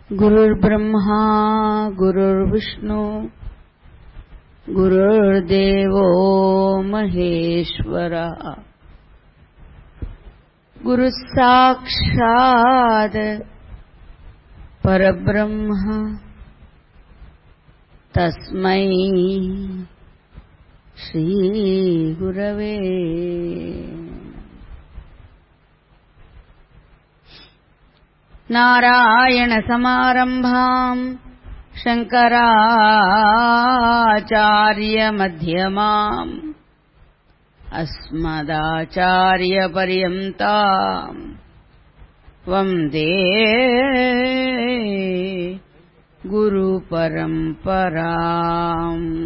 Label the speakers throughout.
Speaker 1: गुरुर्ब्रह्मा गुरुर्विष्णु गुरुर्देवो महेश्वरः गुरुः साक्षात् परब्रह्म तस्मै श्रीगुरवे नारायणसमारम्भाम् शङ्कराचार्यमध्यमाम् अस्मदाचार्यपर्यन्ताम् वन्दे गुरुपरम्पराम्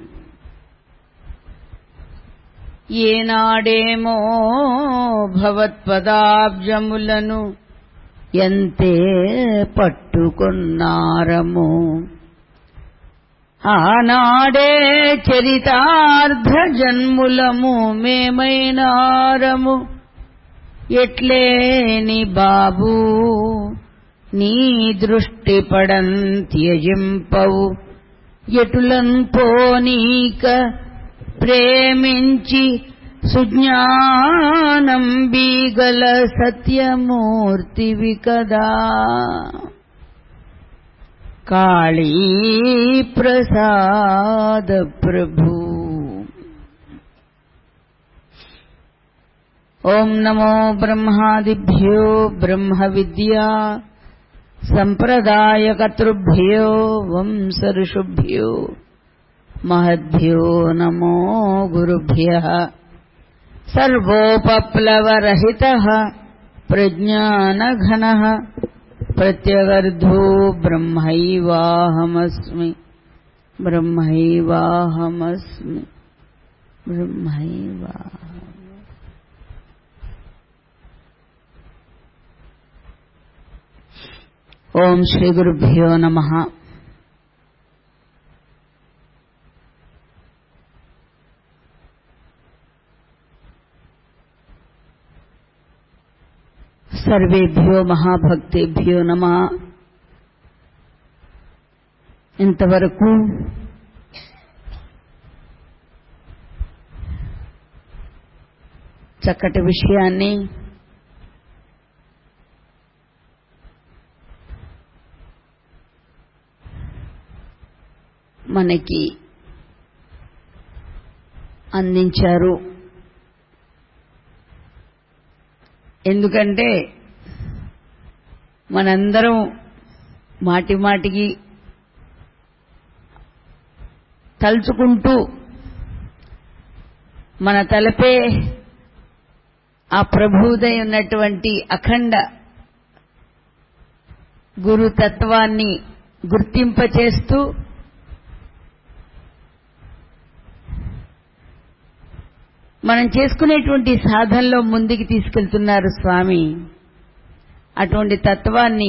Speaker 1: ఏనాడేమో భవత్పదాబ్జములను ఎంతే పట్టుకున్నారము ఆనాడే చరితార్థ జన్ములము మేమైనారము ఎట్లేని బాబు నీ దృష్టి పడంత్యజింపవు ఎటులన్ పోనీక ప్రేమించి సుజ్ఞానం బీగల సత్యమూర్తివి కదా కాళీ ప్రసాద ప్రభు ఓం నమో బ్రహ్మాదిభ్యో బ్రహ్మ విద్యా సంప్రదాయకర్తృభ్యో వంశఋషుభ్యో महद्भ्यो नमो गुरुभ्यः सर्वोपप्लवरहितः प्रज्ञानघनः प्रत्यगर्धो ब्रह्मैवाहमस्मि ब्रह्मैवाहमस्मि ब्रह्मैवाहम् ఓం శ్రీ గురుభ్యో నమ సర్వేభ్యో మహాభక్తేభ్యో నమ ఇంతవరకు చక్కటి విషయాన్ని మనకి అందించారు ఎందుకంటే మనందరం మాటి మాటికి తలుచుకుంటూ మన తలపే ఆ ప్రభుదై ఉన్నటువంటి అఖండ గురుతత్వాన్ని గుర్తింపచేస్తూ మనం చేసుకునేటువంటి సాధనలో ముందుకు తీసుకెళ్తున్నారు స్వామి అటువంటి తత్వాన్ని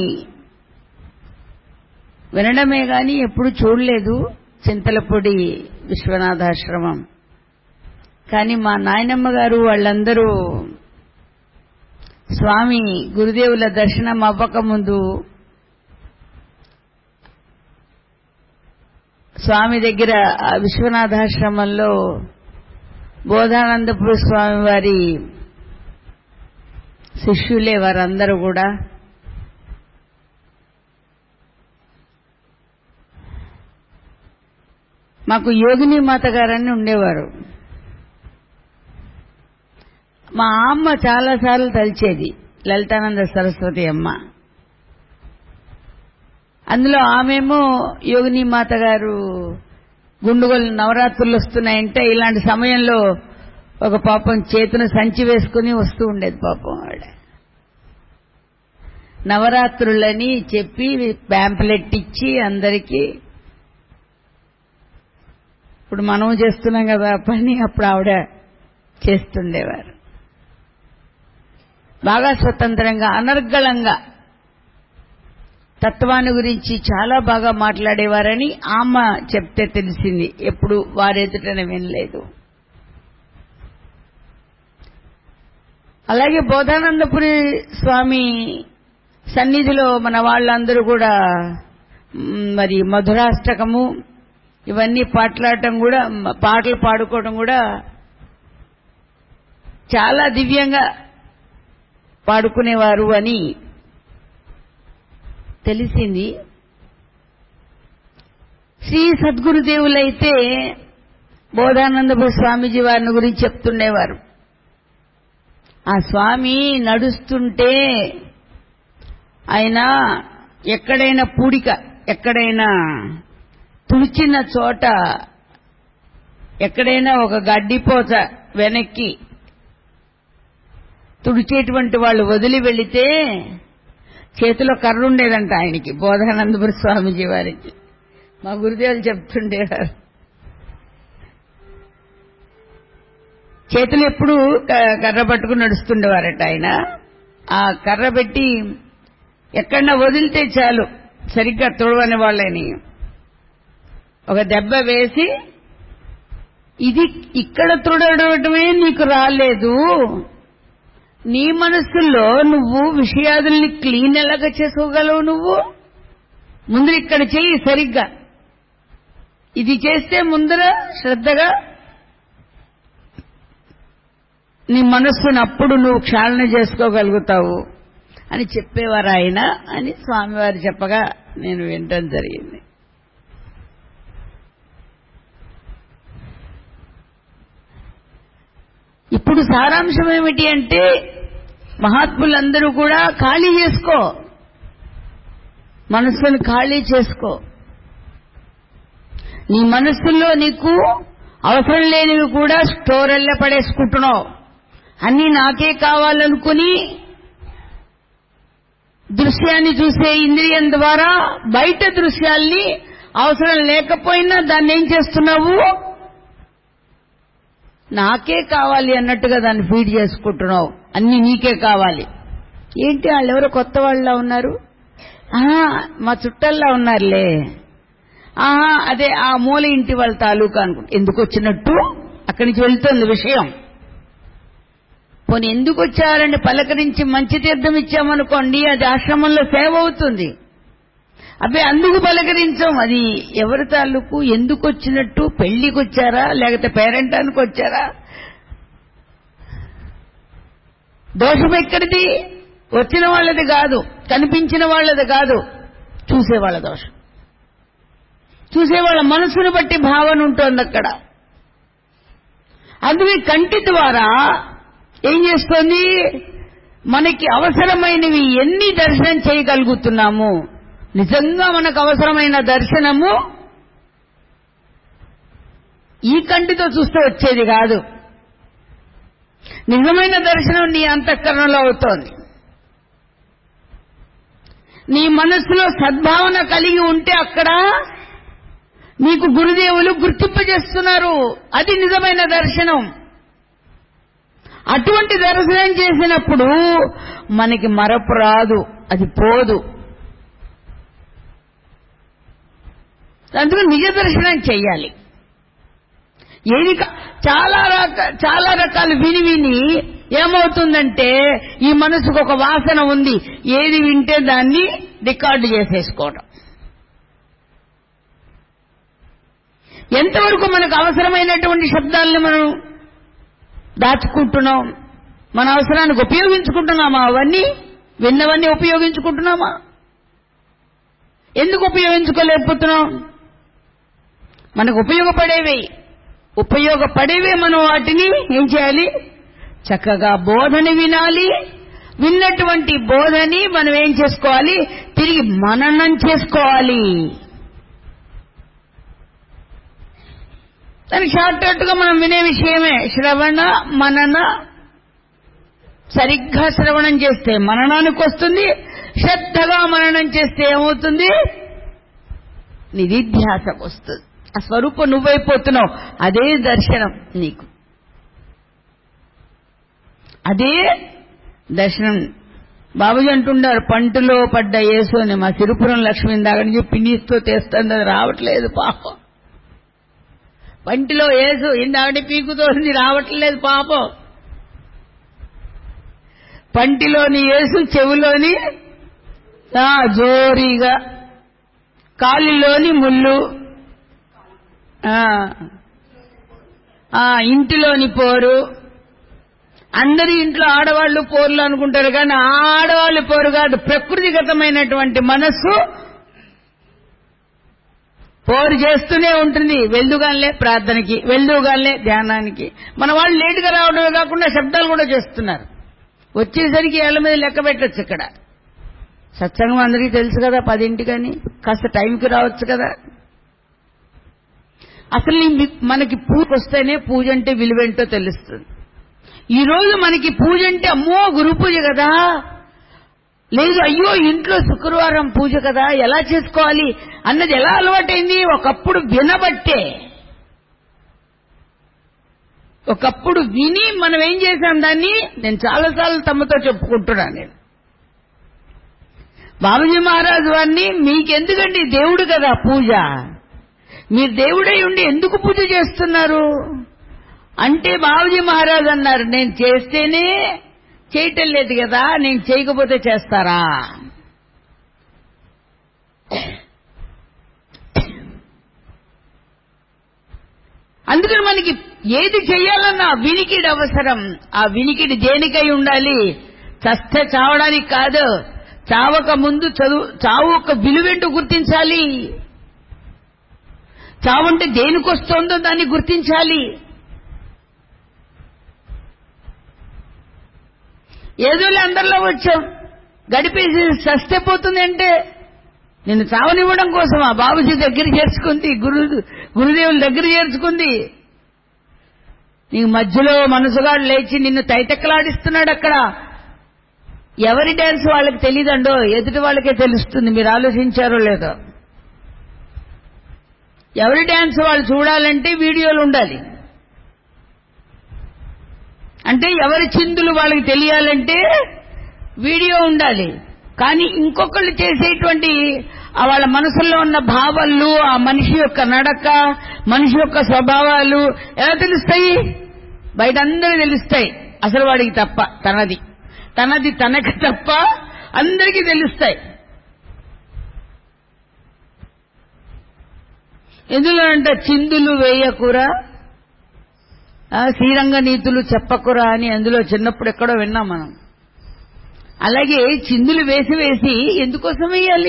Speaker 1: వినడమే గాని ఎప్పుడు చూడలేదు చింతలపొడి విశ్వనాథాశ్రమం కానీ మా నాయనమ్మ గారు వాళ్ళందరూ స్వామి గురుదేవుల దర్శనం అవ్వకముందు స్వామి దగ్గర విశ్వనాథాశ్రమంలో బోధానందపుర స్వామి వారి శిష్యులే వారందరూ కూడా మాకు యోగిని మాత గారని ఉండేవారు మా అమ్మ చాలాసార్లు తలిచేది లలితానంద సరస్వతి అమ్మ అందులో ఆమెమో యోగిని మాత గారు గుండుగోలు నవరాత్రులు వస్తున్నాయంటే ఇలాంటి సమయంలో ఒక పాపం చేతున సంచి వేసుకుని వస్తూ ఉండేది పాపం ఆవిడ నవరాత్రులని చెప్పి ప్యాంప్లెట్ ఇచ్చి అందరికీ ఇప్పుడు మనం చేస్తున్నాం కదా పని అప్పుడు ఆవిడ చేస్తుండేవారు బాగా స్వతంత్రంగా అనర్గళంగా తత్వాన్ని గురించి చాలా బాగా మాట్లాడేవారని ఆమె చెప్తే తెలిసింది ఎప్పుడు వారెదుటనే వినలేదు అలాగే బోధానందపురి స్వామి సన్నిధిలో మన వాళ్ళందరూ కూడా మ్, మరి మధురాష్టకము ఇవన్నీ పాటలాడటం కూడా మ- పాటలు పాడుకోవడం కూడా చాలా దివ్యంగా పాడుకునేవారు అని తెలిసింది శ్రీ సద్గురుదేవులైతే బోధానందపు స్వామీజీ వారిని గురించి చెప్తుండేవారు ఆ స్వామి నడుస్తుంటే ఆయన ఎక్కడైనా పూడిక ఎక్కడైనా తుడిచిన చోట ఎక్కడైనా ఒక గడ్డిపోత వెనక్కి తుడిచేటువంటి వాళ్ళు వదిలి వెళితే చేతిలో కర్ర ఉండేదంట ఆయనకి బోధానందపురి స్వామీజీ వారికి మా గురుదేవులు చెప్తుండేవారు చేతులు ఎప్పుడు క- కర్ర పట్టుకుని నడుస్తుండేవారట ఆయన ఆ కర్ర పెట్టి ఎక్కడన్నా వదిలితే చాలు సరిగ్గా తుడవని వాళ్ళని ఒక దెబ్బ వేసి ఇది ఇక్కడ తుడవడమే నీకు రాలేదు నీ మనస్సులో నువ్వు విషయాదుల్ని క్లీన్ ఎలాగ చేసుకోగలవు నువ్వు ముందు ఇక్కడ చెయ్యి సరిగ్గా ఇది చేస్తే ముందర శ్రద్ధగా నీ మనస్సును అప్పుడు నువ్వు క్షాళన చేసుకోగలుగుతావు అని చెప్పేవారు ఆయన అని స్వామివారు చెప్పగా నేను వినటం జరిగింది ఇప్పుడు సారాంశం ఏమిటి అంటే మహాత్ములందరూ కూడా ఖాళీ చేసుకో మనస్సును ఖాళీ చేసుకో నీ మనస్సులో నీకు అవసరం లేనివి కూడా స్టోరల్లో పడేసుకుంటున్నావు అన్నీ నాకే కావాలనుకుని దృశ్యాన్ని చూసే ఇంద్రియం ద్వారా బయట దృశ్యాల్ని అవసరం లేకపోయినా దాన్ని ఏం చేస్తున్నావు నాకే కావాలి అన్నట్టుగా దాన్ని ఫీడ్ చేసుకుంటున్నావు అన్ని నీకే కావాలి ఏంటి వాళ్ళు ఎవరో కొత్త వాళ్ళ ఉన్నారు ఆహా, మా చుట్టల్లా ఉన్నారులే ఆహా అదే ఆ మూల ఇంటి వాళ్ళ తాలూకా అనుకుంటా ఎందుకు వచ్చినట్టు అక్కడి నుంచి వెళ్తుంది విషయం పోనీ ఎందుకు వచ్చారండి పలకరించి మంచి తీర్థం ఇచ్చామనుకోండి అది ఆశ్రమంలో సేవ అవుతుంది అబ్బే అందుకు పలకరించాం అది ఎవరి తాలూకు ఎందుకు వచ్చినట్టు పెళ్లికి వచ్చారా లేకపోతే పేరెంటానికి వచ్చారా దోషం ఎక్కడిది వచ్చిన వాళ్ళది కాదు కనిపించిన వాళ్ళది కాదు చూసేవాళ్ళ దోషం చూసేవాళ్ళ మనసును బట్టి భావన ఉంటుంది అక్కడ అందుకే కంటి ద్వారా ఏం చేస్తోంది మనకి అవసరమైనవి ఎన్ని దర్శనం చేయగలుగుతున్నాము నిజంగా మనకు అవసరమైన దర్శనము ఈ కంటితో చూస్తే వచ్చేది కాదు నిజమైన దర్శనం నీ అంతఃకరణలో అవుతోంది నీ మనస్సులో సద్భావన కలిగి ఉంటే అక్కడ నీకు గురుదేవులు గుర్తింపజేస్తున్నారు అది నిజమైన దర్శనం అటువంటి దర్శనం చేసినప్పుడు మనకి మరపు రాదు అది పోదు అందుకు నిజ దర్శనం చెయ్యాలి ఏది కా- చాలా రక చాలా రకాలు విని విని ఏమవుతుందంటే ఈ మనసుకు ఒక వాసన ఉంది ఏది వింటే దాన్ని రికార్డు చేసేసుకోవడం ఎంతవరకు మనకు అవసరమైనటువంటి శబ్దాలను మనం దాచుకుంటున్నాం మన అవసరానికి ఉపయోగించుకుంటున్నామా అవన్నీ విన్నవన్నీ ఉపయోగించుకుంటున్నామా ఎందుకు ఉపయోగించుకోలేకపోతున్నాం మనకు ఉపయోగపడేవి ఉపయోగపడేవే మనం వాటిని ఏం చేయాలి చక్కగా బోధని వినాలి విన్నటువంటి బోధని మనం ఏం చేసుకోవాలి తిరిగి మననం చేసుకోవాలి దానికి షార్ట్ కట్ గా మనం వినే విషయమే శ్రవణ మనన సరిగ్గా శ్రవణం చేస్తే మననానికి వస్తుంది శ్రద్ధగా మననం చేస్తే ఏమవుతుంది నిధిధ్యాసకు వస్తుంది ఆ స్వరూపం నువ్వైపోతున్నావు అదే దర్శనం నీకు అదే దర్శనం బాబుజీ అంటుండారు పంటలో పడ్డ యేసు అని మా సిరుపురం లక్ష్మి దాకా నుంచి పిన్నిస్తూ తెస్తుంది అది రావట్లేదు పాపం పంటిలో యేసు ఇందాక పీకుతోంది రావట్లేదు పాపం పంటిలోని యేసు చెవిలోని ఆ, జోరీగా కాలిలోని ముళ్ళు ఆ, ఆ, ఇంటిలోని పోరు అందరి ఇంట్లో ఆడవాళ్ళు పోర్లు అనుకుంటారు కానీ ఆ ఆడవాళ్ళు పోరు కాదు ప్రకృతిగతమైనటువంటి మనస్సు పోరు చేస్తూనే ఉంటుంది వెళ్దుగానే ప్రార్థనకి వెళ్దుగానే ధ్యానానికి మన వాళ్ళు లేటుగా రావడమే కాకుండా శబ్దాలు కూడా చేస్తున్నారు వచ్చేసరికి ఏళ్ల మీద లెక్క పెట్టచ్చు ఇక్కడ సత్సంగం అందరికీ తెలుసు కదా పదింటికని కాస్త టైంకి రావచ్చు కదా అసలు ఈ మనకి పూజ వస్తేనే పూజ అంటే విలువేంటో తెలుస్తుంది ఈ రోజు మనకి పూజ అంటే అమ్మో గురు పూజ కదా లేదు అయ్యో ఇంట్లో శుక్రవారం పూజ కదా ఎలా చేసుకోవాలి అన్నది ఎలా అలవాటైంది ఒకప్పుడు వినబట్టే ఒకప్పుడు విని మనం ఏం చేశాం దాన్ని నేను చాలాసార్లు తమతో చెప్పుకుంటున్నాను నేను బాబుజీ మహారాజు వారిని మీకెందుకండి దేవుడు కదా పూజ మీరు దేవుడై ఉండి ఎందుకు పూజ చేస్తున్నారు అంటే బాబుజీ మహారాజ్ అన్నారు నేను చేస్తేనే చేయటం లేదు కదా నేను చేయకపోతే చేస్తారా అందుకని మనకి ఏది చెయ్యాలన్నా వినికిడి అవసరం ఆ వినికిడి దేనికై ఉండాలి చస్తే చావడానికి కాదు చావక ముందు చదువు చావు ఒక విలువేంటో గుర్తించాలి చావంటే దేనికొస్తోందో దాన్ని గుర్తించాలి ఏదోలే అందరిలో వచ్చాం గడిపేసి సస్తే పోతుంది అంటే నిన్ను చావనివ్వడం కోసం ఆ బాబుజీ దగ్గర చేర్చుకుంది గురు గురుదేవుల దగ్గర చేర్చుకుంది నీకు మధ్యలో మనసుగాడు లేచి నిన్ను తైతెక్కలాడిస్తున్నాడు అక్కడ ఎవరి డ్యాన్స్ వాళ్ళకి తెలియదండో ఎదుటి వాళ్ళకే తెలుస్తుంది మీరు ఆలోచించారో లేదో ఎవరి డ్యాన్స్ వాళ్ళు చూడాలంటే వీడియోలు ఉండాలి అంటే ఎవరి చిందులు వాళ్ళకి తెలియాలంటే వీడియో ఉండాలి కానీ ఇంకొకళ్ళు చేసేటువంటి ఆ వాళ్ళ మనసులో ఉన్న భావాలు ఆ మనిషి యొక్క నడక మనిషి యొక్క స్వభావాలు ఎలా తెలుస్తాయి బయట అందరూ తెలుస్తాయి అసలు వాడికి తప్ప తనది తనది తనకి తప్ప అందరికీ తెలుస్తాయి ఎందులో అంటే చిందులు వేయకురా ఆ, శ్రీరంగ నీతులు చెప్పకురా అని అందులో చిన్నప్పుడు ఎక్కడో విన్నాం మనం అలాగే చిందులు వేసి వేసి ఎందుకోసం వేయాలి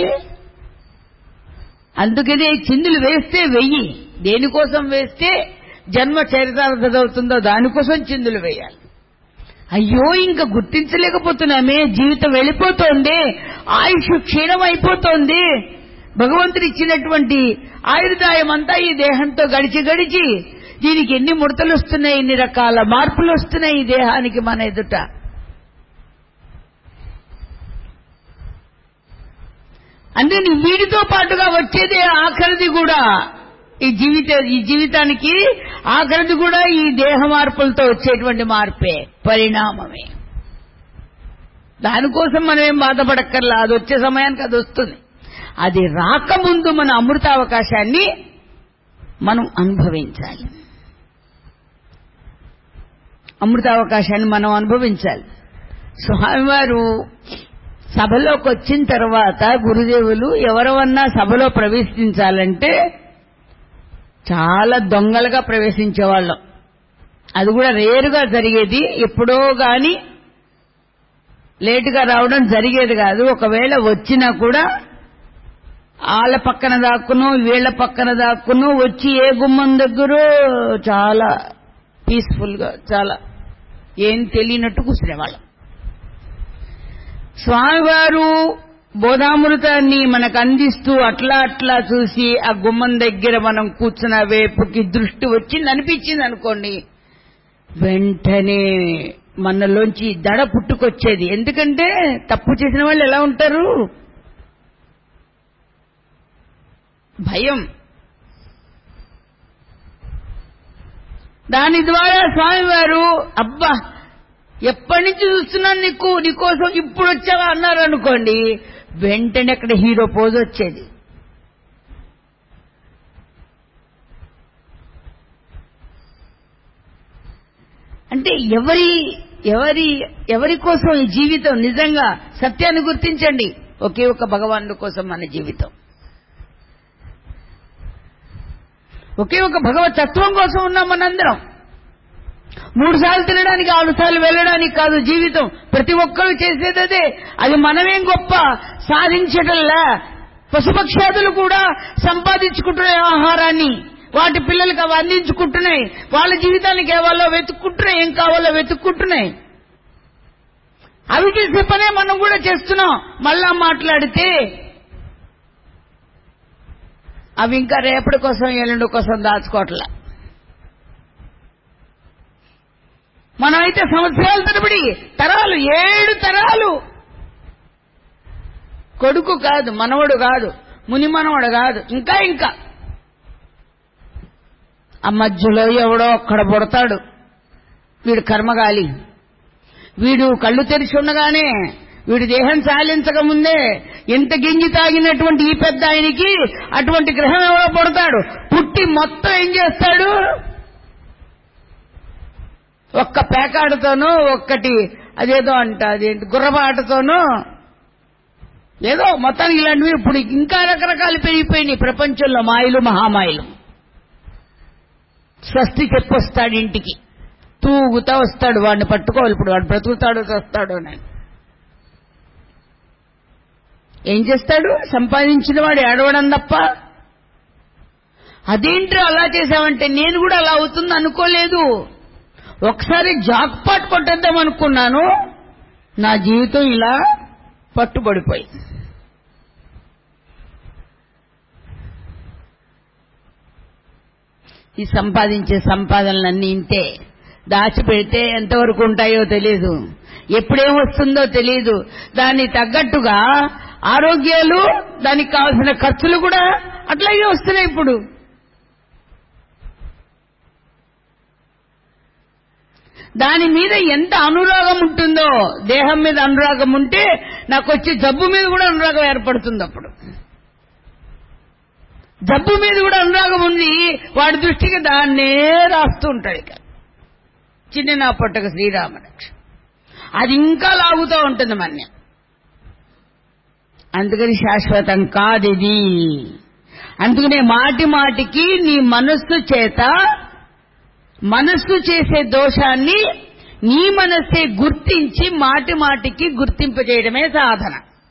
Speaker 1: అందుకనే చిందులు వేస్తే వెయ్యి దేనికోసం వేస్తే జన్మ చరితార్థదవుతుందో దానికోసం చిందులు వేయాలి అయ్యో ఇంకా గుర్తించలేకపోతున్నామే జీవితం వెళ్ళిపోతోంది ఆయుష్ క్షీణం అయిపోతోంది భగవంతుడు ఇచ్చినటువంటి ఆయుర్దాయం అంతా ఈ దేహంతో గడిచి గడిచి దీనికి ఎన్ని ముడతలు వస్తున్నాయి ఎన్ని రకాల మార్పులు వస్తున్నాయి ఈ దేహానికి మన ఎదుట అందుకని వీటితో పాటుగా వచ్చేదే ఆఖరిది కూడా ఈ జీవిత ఈ జీవితానికి ఆఖరిది కూడా ఈ దేహ మార్పులతో వచ్చేటువంటి మార్పే పరిణామమే దానికోసం మనం ఏం బాధపడక్కర్లా అది వచ్చే సమయానికి అది వస్తుంది అది రాకముందు మన అమృతావకాశాన్ని మనం అనుభవించాలి అమృతావకాశాన్ని మనం అనుభవించాలి స్వామివారు సభలోకి వచ్చిన తర్వాత గురుదేవులు ఎవరవన్నా సభలో ప్రవేశించాలంటే చాలా దొంగలుగా ప్రవేశించేవాళ్ళం అది కూడా రేరుగా జరిగేది ఎప్పుడో గాని లేటుగా రావడం జరిగేది కాదు ఒకవేళ వచ్చినా కూడా వాళ్ళ పక్కన దాక్కును వీళ్ళ పక్కన దాక్కును వచ్చి ఏ గుమ్మం దగ్గర చాలా పీస్ఫుల్ గా చాలా ఏం తెలియనట్టు కూర్చునేవాళ్ళం స్వామివారు బోధామృతాన్ని మనకు అందిస్తూ అట్లా అట్లా చూసి ఆ గుమ్మం దగ్గర మనం కూర్చున్న వైపుకి దృష్టి వచ్చింది అనిపించింది అనుకోండి వెంటనే మనలోంచి దడ పుట్టుకొచ్చేది ఎందుకంటే తప్పు చేసిన వాళ్ళు ఎలా ఉంటారు భయం దాని ద్వారా స్వామివారు అబ్బా ఎప్పటి నుంచి చూస్తున్నాను నీకు నీకోసం ఇప్పుడు వచ్చావా అన్నారు అనుకోండి వెంటనే అక్కడ హీరో పోజ్ వచ్చేది అంటే ఎవరి ఎవరి ఎవరి కోసం ఈ జీవితం నిజంగా సత్యాన్ని గుర్తించండి ఒకే ఒక భగవానుడి కోసం మన జీవితం ఒకే ఒక భగవత్ తత్వం కోసం ఉన్నాం మనందరం మూడు సార్లు తినడానికి ఆరు సార్లు వెళ్ళడానికి కాదు జీవితం ప్రతి ఒక్కరూ చేసేది అదే అది మనమేం గొప్ప సాధించటంలా పశుపక్షాదులు కూడా సంపాదించుకుంటున్నాయి ఆహారాన్ని వాటి పిల్లలకి అవి అందించుకుంటున్నాయి వాళ్ళ జీవితానికి ఏవాలో వెతుక్కుంటున్నాయి ఏం కావాలో వెతుక్కుంటున్నాయి అవి చేసే పనే మనం కూడా చేస్తున్నాం మళ్ళా మాట్లాడితే అవి ఇంకా రేపటి కోసం ఎల్లుండి కోసం దాచుకోవట్లా మనమైతే సంవత్సరాల తరబడి తరాలు ఏడు తరాలు కొడుకు కాదు మనవడు కాదు ముని మనవడు కాదు ఇంకా ఇంకా ఆ మధ్యలో ఎవడో ఒక్కడ పుడతాడు వీడు కర్మగాలి వీడు కళ్ళు తెరిచి ఉండగానే వీడి దేహం చాలించక ముందే ఎంత గింజి తాగినటువంటి ఈ పెద్ద ఆయనకి అటువంటి గ్రహం ఎవరో పుడతాడు పుట్టి మొత్తం ఏం చేస్తాడు ఒక్క పేకాడతోనూ ఒక్కటి అదేదో అంట అదేంటి గుర్రబాటతోనూ ఏదో మొత్తానికి ఇలాంటివి ఇప్పుడు ఇంకా రకరకాలు పెరిగిపోయినాయి ప్రపంచంలో మాయలు మహామాయలు స్వస్తి చెప్పొస్తాడు ఇంటికి తూగుతా వస్తాడు వాడిని పట్టుకోవాలి ఇప్పుడు వాడు బ్రతుకుతాడు వస్తాడు అని ఏం చేస్తాడు సంపాదించిన వాడు ఏడవడం తప్ప అదేంటి అలా చేశావంటే నేను కూడా అలా అవుతుంది అనుకోలేదు ఒకసారి జాక్పాట్ కొట్టేద్దాం అనుకున్నాను నా జీవితం ఇలా పట్టుబడిపోయింది ఈ సంపాదించే సంపాదనలన్నీ ఇంతే దాచిపెడితే ఎంతవరకు ఉంటాయో తెలియదు ఎప్పుడేం వస్తుందో తెలియదు దానికి తగ్గట్టుగా ఆరోగ్యాలు దానికి కావాల్సిన ఖర్చులు కూడా అట్లాగే వస్తున్నాయి ఇప్పుడు దాని మీద ఎంత అనురాగం ఉంటుందో దేహం మీద అనురాగం ఉంటే నాకు వచ్చే జబ్బు మీద కూడా అనురాగం ఏర్పడుతుంది అప్పుడు జబ్బు మీద కూడా అనురాగం ఉంది వాడి దృష్టికి దాన్నే రాస్తూ ఉంటాడు ఇక చిన్న నా పొట్టక శ్రీరామరక్ష అది ఇంకా లాగుతూ ఉంటుంది మన్యం అందుకని శాశ్వతం కాదిది అందుకనే మాటి మాటికి నీ మనస్సు చేత మనస్సు చేసే దోషాన్ని నీ మనస్సే గుర్తించి మాటి మాటికి గుర్తింపజేయడమే సాధన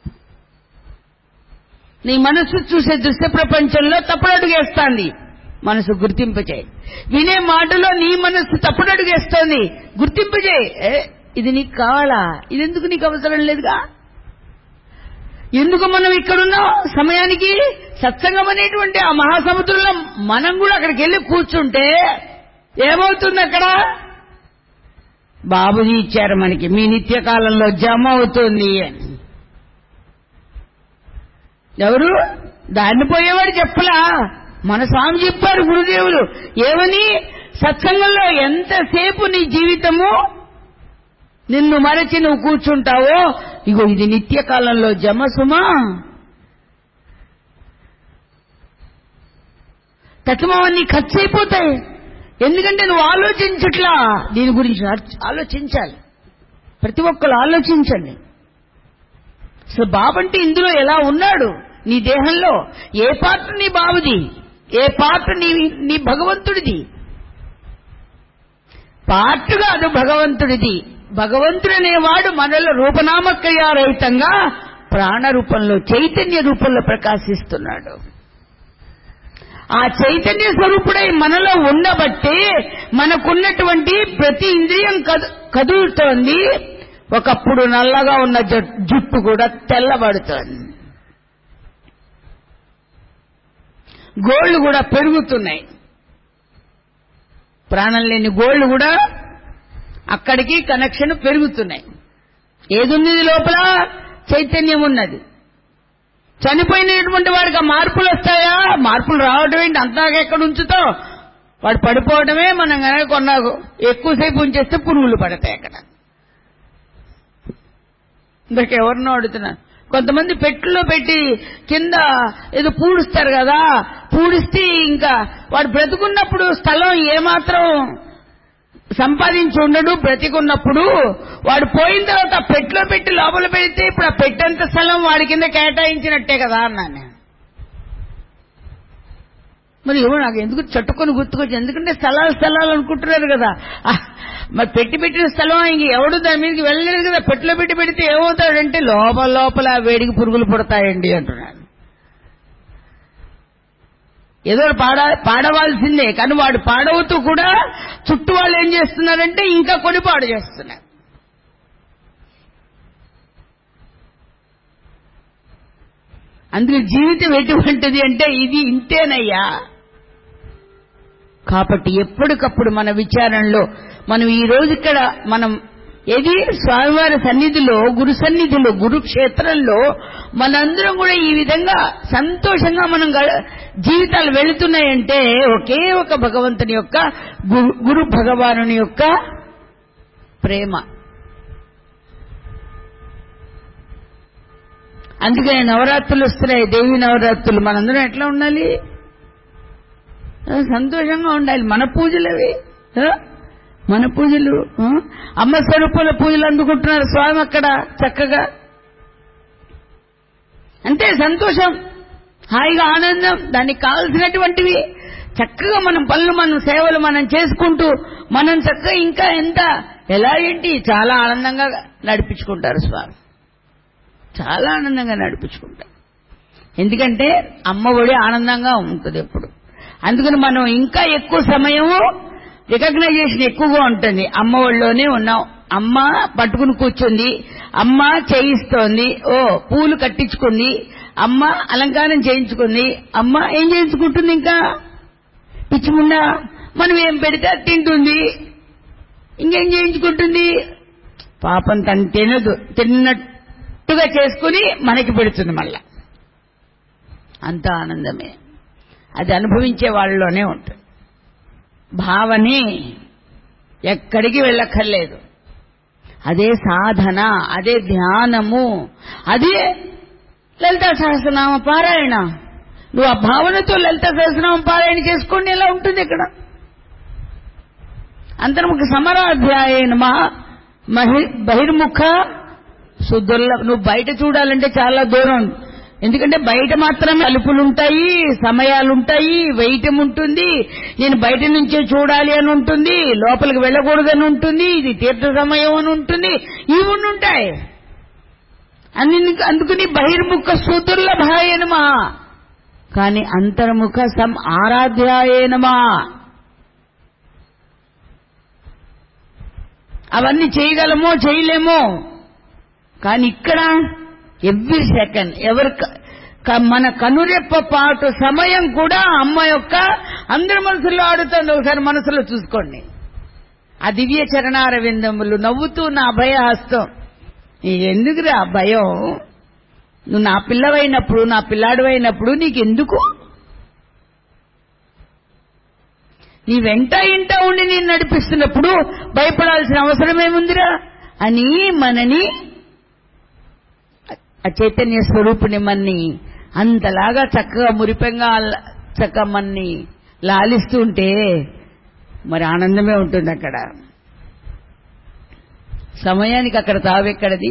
Speaker 1: నీ మనస్సు చూసే దృశ్య ప్రపంచంలో తప్పుడడుగేస్తాంది మనసు గుర్తింపచేయి వినే మాటలో నీ మనస్సు తప్పుడడుగేస్తోంది గుర్తింపజేయి ఏ ఇది నీకు కావాలా ఇది ఎందుకు నీకు అవసరం లేదుగా ఎందుకు మనం ఇక్కడున్నాం సమయానికి సత్సంగం అనేటువంటి ఆ మహాసముద్రంలో మనం కూడా అక్కడికి వెళ్ళి కూర్చుంటే ఏమవుతుంది అక్కడ బాబుజీ ఇచ్చారు మనకి మీ నిత్యకాలంలో జమ అవుతుంది అని ఎవరు దాన్ని పోయేవాడు చెప్పలా మన స్వామి చెప్పారు గురుదేవులు ఏమని సత్సంగంలో ఎంతసేపు నీ జీవితము నిన్ను మరచి నువ్వు కూర్చుంటావో ఇగో ఇది నిత్యకాలంలో జమ సుమా తత్వమన్నీ ఖర్చు అయిపోతాయి ఎందుకంటే నువ్వు ఆలోచించట్లా దీని గురించి ఆలోచించాలి ప్రతి ఒక్కరు ఆలోచించండి అసలు బాబంటే ఇందులో ఎలా ఉన్నాడు నీ దేహంలో ఏ పాత్ర నీ బాబుది ఏ పాత్ర నీ నీ భగవంతుడిది పార్ట్ కాదు భగవంతుడిది భగవంతుడు అనేవాడు మనలో రూపనామక్రియారహితంగా ప్రాణ రూపంలో చైతన్య రూపంలో ప్రకాశిస్తున్నాడు ఆ చైతన్య స్వరూపుడై మనలో ఉండబట్టే మనకున్నటువంటి ప్రతి ఇంద్రియం కదులుతోంది ఒకప్పుడు నల్లగా ఉన్న జుట్టు కూడా తెల్లబడుతోంది గోళ్లు కూడా పెరుగుతున్నాయి ప్రాణం లేని గోళ్లు కూడా అక్కడికి కనెక్షన్ పెరుగుతున్నాయి ఏదుంది లోపల చైతన్యం ఉన్నది చనిపోయినటువంటి వాడికి ఆ మార్పులు వస్తాయా మార్పులు రావడం ఏంటి అంతాగా ఎక్కడ ఉంచుతావు వాడు పడిపోవడమే మనం కనుక కొన్న ఎక్కువసేపు ఉంచేస్తే పురుగులు పడతాయి అక్కడ ఇందాక ఎవరినో అడుగుతున్నాను కొంతమంది పెట్టులో పెట్టి కింద ఏదో పూడుస్తారు కదా పూడిస్తే ఇంకా వాడు బ్రతుకున్నప్పుడు స్థలం ఏమాత్రం సంపాదించి ఉండడు బ్రతికున్నప్పుడు వాడు పోయిన తర్వాత ఆ పెట్టులో పెట్టి లోపల పెడితే ఇప్పుడు ఆ పెట్టంత స్థలం వాడి కింద కేటాయించినట్టే కదా అన్నాను నేను మరి ఏమో నాకు ఎందుకు చట్టుకొని గుర్తుకొచ్చి ఎందుకంటే స్థలాలు స్థలాలు అనుకుంటున్నారు కదా ఆ, మరి పెట్టి పెట్టిన స్థలం ఇంక ఎవడు దాని మీదకి వెళ్ళలేదు కదా పెట్టిలో పెట్టి పెడితే ఏమవుతాడంటే లోపల లోపల ఆ వేడికి పురుగులు పుడతాయండి అంటున్నాడు ఏదో పాడ పాడవలసిందే కానీ వాడు పాడవుతూ కూడా చుట్టూ వాళ్ళు ఏం చేస్తున్నారంటే ఇంకా కొని పాడు చేస్తున్నారు అందుకే జీవితం ఎటువంటిది అంటే ఇది ఇంతేనయ్యా కాబట్టి ఎప్పటికప్పుడు మన విచారణలో మనం ఈ రోజు ఇక్కడ మనం ఏది స్వామివారి సన్నిధిలో గురు సన్నిధిలో గురుక్షేత్రంలో మనందరం కూడా ఈ విధంగా సంతోషంగా మనం గ- జీవితాలు వెళుతున్నాయంటే ఒకే ఒక భగవంతుని యొక్క గురు గురు భగవానుని యొక్క ప్రేమ అందుకనే నవరాత్రులు వస్తున్నాయి దేవి నవరాత్రులు మనందరం ఎట్లా ఉండాలి ఆ, సంతోషంగా ఉండాలి మన పూజలు అవి ఆ? మన పూజలు ఆ? అమ్మ స్వరూపుల పూజలు అందుకుంటున్నారు స్వామి అక్కడ చక్కగా అంతే సంతోషం హాయిగా ఆనందం దానికి కావలసినటువంటివి చక్కగా మనం పనులు మనం సేవలు మనం చేసుకుంటూ మనం చక్కగా ఇంకా ఎంత ఎలా ఏంటి చాలా ఆనందంగా నడిపించుకుంటారు స్వామి చాలా ఆనందంగా నడిపించుకుంటారు ఎందుకంటే అమ్మ ఒడి ఆనందంగా ఉంటుంది ఎప్పుడు అందుకని మనం ఇంకా ఎక్కువ సమయము రికగ్నైజేషన్ ఎక్కువగా ఉంటుంది అమ్మ ఒళ్ళోనే ఉన్నాం అమ్మ పట్టుకుని కూర్చుంది అమ్మ చేయిస్తోంది ఓ పూలు కట్టించుకుంది అమ్మ అలంకారం చేయించుకుంది అమ్మ ఏం చేయించుకుంటుంది ఇంకా పిచ్చిముండా మనం ఏం పెడితే అది తింటుంది ఇంకేం చేయించుకుంటుంది పాపం తను తినదు తిన్నట్టుగా చేసుకుని మనకి పెడుతుంది మళ్ళా అంత ఆనందమే అది అనుభవించే వాళ్ళలోనే ఉంటుంది భావనే ఎక్కడికి వెళ్ళక్కర్లేదు అదే సాధన అదే ధ్యానము అదే లలితా సహస్రనామ పారాయణ నువ్వు ఆ భావనతో లలితా సహస్రనామ పారాయణ చేసుకోండి ఎలా ఉంటుంది ఇక్కడ అంతర్ముఖ సమరాధ్యాయన మహి బహిర్ముఖ సుదుర్ల నువ్వు బయట చూడాలంటే చాలా దూరం ఎందుకంటే బయట మాత్రమే అలుపులుంటాయి సమయాలుంటాయి వెయిటం ఉంటుంది నేను బయట నుంచే చూడాలి అని ఉంటుంది లోపలికి వెళ్ళకూడదని ఉంటుంది ఇది తీర్థ సమయం అని ఉంటుంది ఇవి ఉండి ఉంటాయి అన్ని అందుకని బహిర్ముఖ సుదుర్లభాయనమా కానీ అంతర్ముఖ సం ఆరాధ్యాయనమా అవన్నీ చేయగలమో చేయలేమో కానీ ఇక్కడ ఎవ్రీ సెకండ్ ఎవరి క- క- మన కనురెప్ప పాటు సమయం కూడా అమ్మ యొక్క అందరి మనసులో ఆడుతుంది ఒకసారి మనసులో చూసుకోండి ఆ దివ్య చరణార విందములు నవ్వుతూ నా అభయహస్తం ఎందుకురా ఆ భయం నువ్వు నా పిల్లవైనప్పుడు నా పిల్లాడు అయినప్పుడు నీకెందుకు నీ వెంట ఇంట ఉండి నేను నడిపిస్తున్నప్పుడు భయపడాల్సిన అవసరం ఏముందిరా అని మనని ఆ చైతన్య స్వరూపుని మన్ని అంతలాగా చక్కగా మురిపెంగా అల్ల- చక్కగా మన్ని లాలిస్తూ ఉంటే మరి ఆనందమే ఉంటుంది అక్కడ సమయానికి అక్కడ తావెక్కడది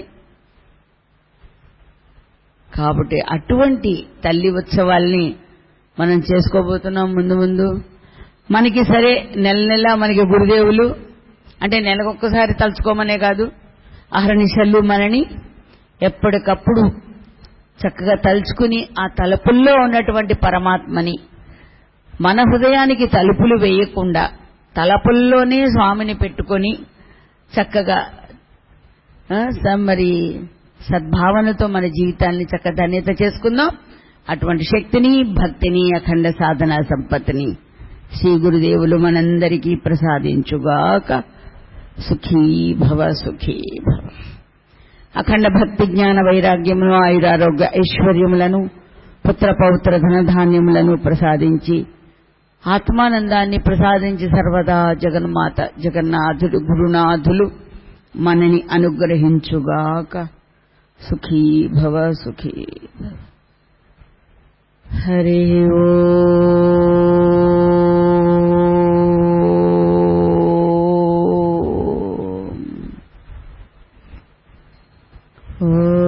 Speaker 1: కాబట్టి అటువంటి తల్లి ఉత్సవాల్ని మనం చేసుకోబోతున్నాం ముందు ముందు మనకి సరే నెల నెల మనకి గురుదేవులు అంటే నెలకొక్కసారి తలుచుకోమనే కాదు అహర్నిశలు మనని ఎప్పటికప్పుడు చక్కగా తలుచుకుని ఆ తలుపుల్లో ఉన్నటువంటి పరమాత్మని మన హృదయానికి తలుపులు వేయకుండా తలపుల్లోనే స్వామిని పెట్టుకొని చక్కగా ఆ, స- మరి సద్భావనతో మన జీవితాన్ని చక్క ధన్యత చేసుకుందాం అటువంటి శక్తిని భక్తిని అఖండ సాధన సంపత్తిని శ్రీ గురుదేవులు మనందరికీ ప్రసాదించుగాక సుఖీ భవ సుఖీ భవ అఖండ భక్తి జ్ఞాన వైరాగ్యమును ఆయురారోగ్య ఐశ్వర్యములను పుత్ర పౌత్ర ధనధాన్యములను ప్రసాదించి ఆత్మానందాన్ని ప్రసాదించి సర్వదా జగన్మాత జగన్నాథుడు గురునాథులు మనని అనుగ్రహించుగాక సుఖీ భవ సుఖీ భవ హరి ఓ ఓ